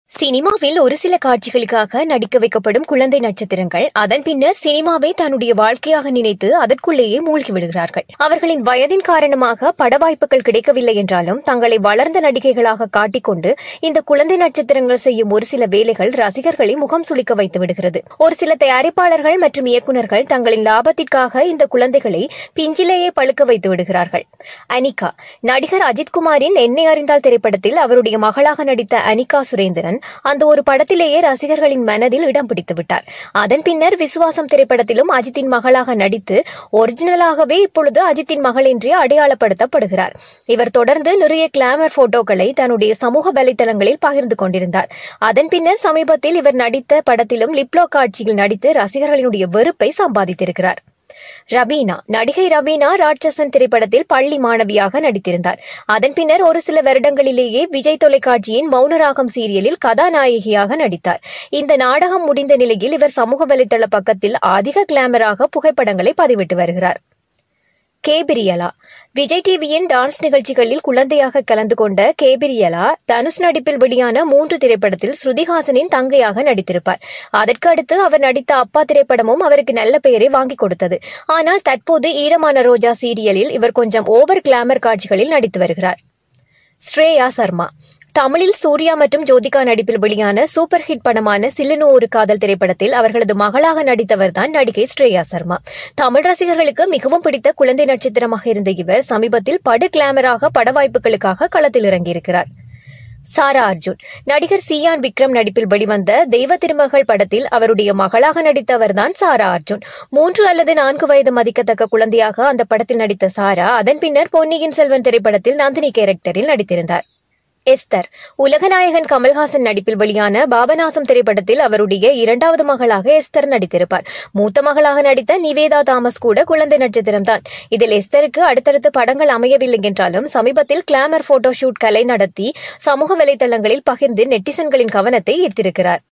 சினிமாவில் ஒரு சில காட்சிகளுக்காக நடிக்க வைக்கப்படும் குழந்தை நட்சத்திரங்கள் அதன் பின்னர் சினிமாவை தன்னுடைய வாழ்க்கையாக நினைத்து அதற்குள்ளேயே மூழ்கி விடுகிறார்கள் அவர்களின் வயதின் காரணமாக பட வாய்ப்புகள் கிடைக்கவில்லை என்றாலும் தங்களை வளர்ந்த நடிகைகளாக காட்டிக்கொண்டு இந்த குழந்தை நட்சத்திரங்கள் செய்யும் ஒரு சில வேலைகள் ரசிகர்களை முகம் சுளிக்க வைத்து விடுகிறது ஒரு சில தயாரிப்பாளர்கள் மற்றும் இயக்குநர்கள் தங்களின் லாபத்திற்காக இந்த குழந்தைகளை பிஞ்சிலேயே பழுக்க வைத்து விடுகிறார்கள் அனிகா நடிகர் அஜித்குமாரின் என்னை அறிந்தால் திரைப்படத்தில் அவருடைய மகளாக நடித்த அனிகா சுரேந்திரன் அந்த ஒரு படத்திலேயே ரசிகர்களின் மனதில் இடம் பிடித்து விட்டார் அதன் பின்னர் விசுவாசம் திரைப்படத்திலும் அஜித்தின் மகளாக நடித்து ஒரிஜினலாகவே இப்பொழுது அஜித்தின் மகள் என்றே அடையாளப்படுத்தப்படுகிறார் இவர் தொடர்ந்து நிறைய கிளாமர் போட்டோக்களை தன்னுடைய சமூக வலைதளங்களில் பகிர்ந்து கொண்டிருந்தார் அதன் பின்னர் சமீபத்தில் இவர் நடித்த படத்திலும் லிப்லோ காட்சியில் நடித்து ரசிகர்களினுடைய வெறுப்பை சம்பாதித்திருக்கிறார் ரவீனா நடிகை ரவீனா ராட்சசன் திரைப்படத்தில் பள்ளி மாணவியாக நடித்திருந்தார் அதன் பின்னர் ஒரு சில வருடங்களிலேயே விஜய் தொலைக்காட்சியின் மௌனராகம் சீரியலில் கதாநாயகியாக நடித்தார் இந்த நாடகம் முடிந்த நிலையில் இவர் சமூக வலைதள பக்கத்தில் அதிக கிளாமராக புகைப்படங்களை பதிவிட்டு வருகிறார் கேபிரியலா விஜய் டிவியின் டான்ஸ் நிகழ்ச்சிகளில் குழந்தையாக கலந்து கொண்ட கேபிரியலா தனுஷ் நடிப்பில் வெளியான மூன்று திரைப்படத்தில் ஸ்ருதிஹாசனின் தங்கையாக நடித்திருப்பார் அதற்கு அடுத்து அவர் நடித்த அப்பா திரைப்படமும் அவருக்கு நல்ல பெயரை வாங்கி கொடுத்தது ஆனால் தற்போது ஈரமான ரோஜா சீரியலில் இவர் கொஞ்சம் ஓவர் கிளாமர் காட்சிகளில் நடித்து வருகிறார் ஸ்ரேயா சர்மா தமிழில் சூர்யா மற்றும் ஜோதிகா நடிப்பில் வெளியான சூப்பர் ஹிட் படமான சில்லுனு ஒரு காதல் திரைப்படத்தில் அவர்களது மகளாக நடித்தவர்தான் நடிகை ஸ்ரேயா சர்மா தமிழ் ரசிகர்களுக்கு மிகவும் பிடித்த குழந்தை நட்சத்திரமாக இருந்த இவர் சமீபத்தில் படு கிளாமராக பட வாய்ப்புகளுக்காக களத்தில் இறங்கியிருக்கிறார் சாரா அர்ஜுன் நடிகர் சியான் விக்ரம் நடிப்பில் வெளிவந்த தெய்வ திருமகள் படத்தில் அவருடைய மகளாக நடித்தவர்தான் சாரா அர்ஜுன் மூன்று அல்லது நான்கு வயது மதிக்கத்தக்க குழந்தையாக அந்த படத்தில் நடித்த சாரா அதன் பின்னர் பொன்னியின் செல்வன் திரைப்படத்தில் நந்தினி கேரக்டரில் நடித்திருந்தார் எஸ்தர் உலகநாயகன் கமல்ஹாசன் நடிப்பில் வெளியான பாபநாசம் திரைப்படத்தில் அவருடைய இரண்டாவது மகளாக எஸ்தர் நடித்திருப்பார் மூத்த மகளாக நடித்த நிவேதா தாமஸ் கூட குழந்தை நட்சத்திரம்தான் இதில் எஸ்தருக்கு அடுத்தடுத்து படங்கள் அமையவில்லை என்றாலும் சமீபத்தில் கிளாமர் போட்டோ ஷூட் கலை நடத்தி சமூக வலைதளங்களில் பகிர்ந்து நெட்டிசன்களின் கவனத்தை ஈர்த்திருக்கிறார்